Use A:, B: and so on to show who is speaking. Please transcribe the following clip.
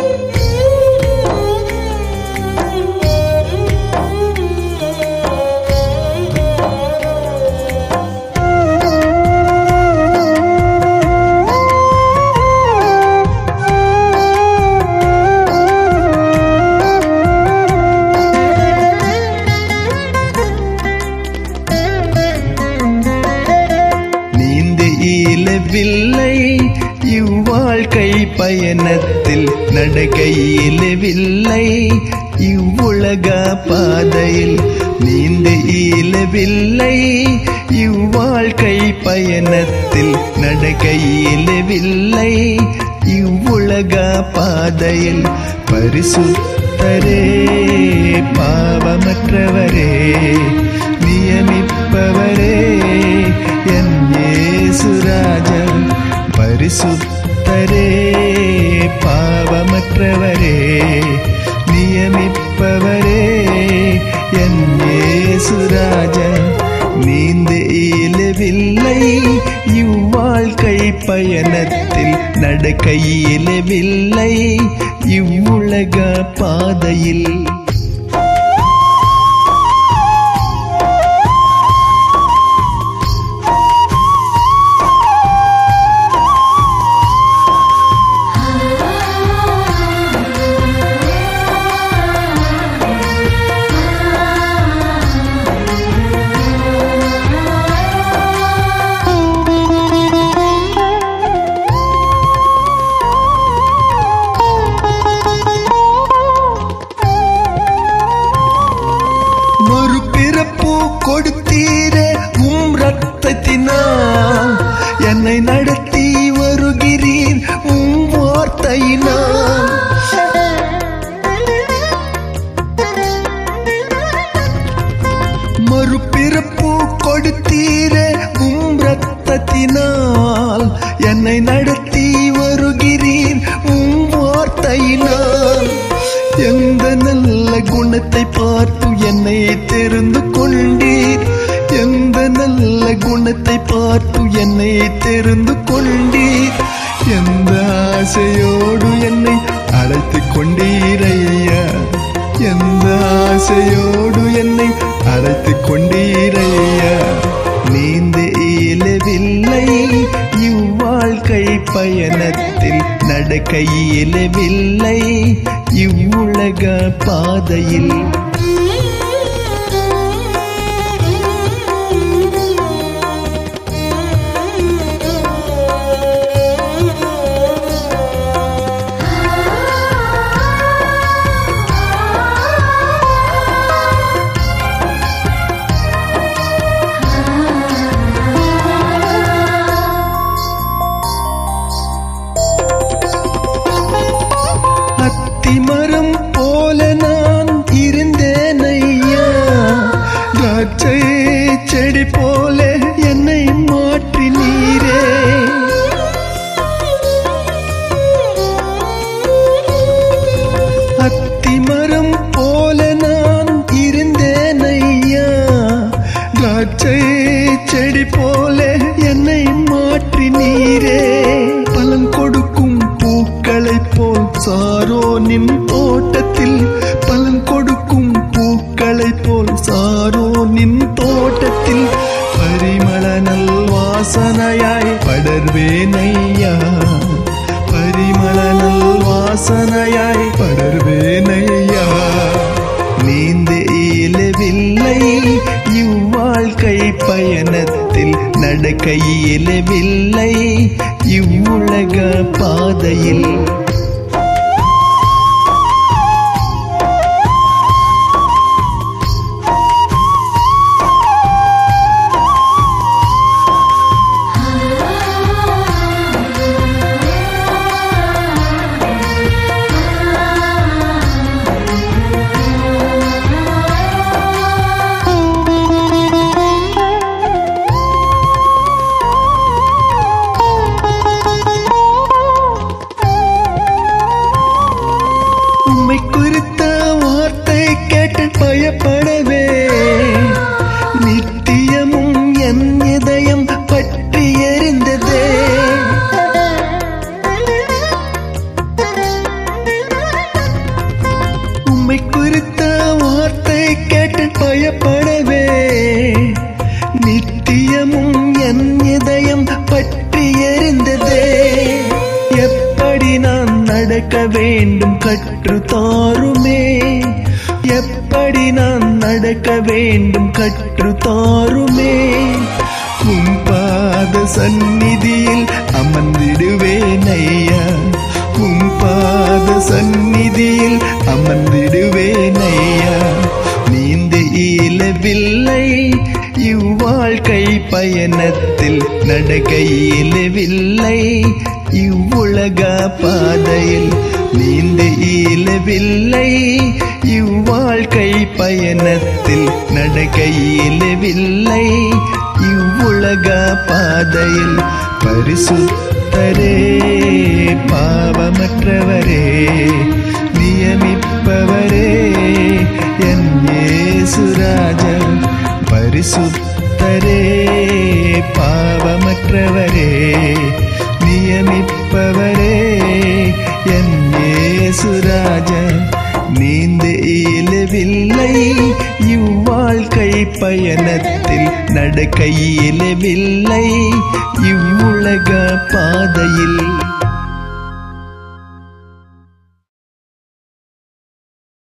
A: நீந்து இயலவில்லை இவ்வாழ்க்கை பயணத்தில் நடக்க இயலவில்லை இவ்வுலக பாதையில் நீந்து இயலவில்லை இவ்வாழ்க்கை பயணத்தில் நடக்க இயலவில்லை இவ்வுலக பாதையில் பரிசுத்தரே பாவமற்றவரே நியமிப்பவரே என் இயேசுராஜன் பரிசுத்தரே பாவமற்றவரே நியமிப்பவரே என் இயேசுராஜன் நீந்து இயலவில்லை இவ்வாழ்க்கை பயணத்தில் நடக்க இயலவில்லை இவ்வுலக பாதையில் மறுபிறப்பு கொடுத்தீரே உம் ரத்தத்தினால் என்னை நடத்தி வருகிறீர் உம் வார்த்தையினால் மறுபிறப்பு கொடுத்தீரே உம் ரத்தத்தினால் என்னை நடத்தி வருகிறீர் உம் வார்த்தையினால் எந்த நல்ல குணத்தை பார்த்து என்னை தெரிந்து கொண்டீர் எந்த நல்ல குணத்தை பார்த்து என்னை தெரிந்து கொண்டீர் எந்த ஆசையோடு என்னை அழைத்துக் கொண்டீரையா எந்த ஆசையோடு என்னை அழைத்துக் கொண்டீரையா நீந்து இயலவில்லை இவ்வாழ்க்கை பயணத்தில் நடக்க இயலவில்லை இவ்வுலக பாதையில் அத்திமரம் போல நான் இருந்தேன் ஐயா திராட்சை செடி போல என்னை மாற்றி நீரே அத்திமரம் போல நான் இருந்தேன் ஐயா திராட்சை செடி போல என்னை மாற்றி நீரே பலன் கொடுக்கும் பூக்களைப் போல் சாரோனின் தோட்டத்தில் பலன் கொடுக்கும் பூக்களைப் போல் சாரோனின் தோட்டத்தில் பரிமள நல் வாசனையாய் படர்வேனையா பரிமள நல் வாசனையாய் படர்வேனையா நீந்து இயலவில்லை இவ்வாழ்க்கை பயணத்தில் நடக்க இயலவில்லை இவ்வுலக பாதையில் உம்மை குறித்த வார்த்தை கேட்டு பயப்படவே நித்தியமும் என் இதயம் பற்றி எரிந்ததே குறித்த வார்த்தை கேட்டு பயப்படவே நித்தியமும் என் இதயம் பற்றி எரிந்ததே எப்படி நான் நடக்க வேண்டும் கற்று தாருமே எப்படி நான் நடக்க வேண்டும் கற்று தாருமே உன் பாத சந்நிதியில் அமர்ந்திடுவேன் ஐயா உன் பாத சந்நிதியில் அமர்ந்திடுவேன் ஐயா நீந்த இயலவில்லை இவ்வாழ்க்கை பயணத்தில் நடக்க இயலவில்லை இவ்வுலக பாதையில் நீந்த இயலவில்லை இவ்வாழ்க்கை பயணத்தில் நடக்க இயலவில்லை இவ்வுலக பாதையில் பரிசுத்தரே பாவமற்றவரே நியமிப்பவரே என் இயேசுராஜா பரிசுத்தரே பாவமற்றவரே நியமிப்பவரே என் இயேசுராஜா நீந்த இயலவில்லை இவ்வாழ்க்கை பயணத்தில் நடக்க இயலவில்லை இவ்வுலக பாதையில்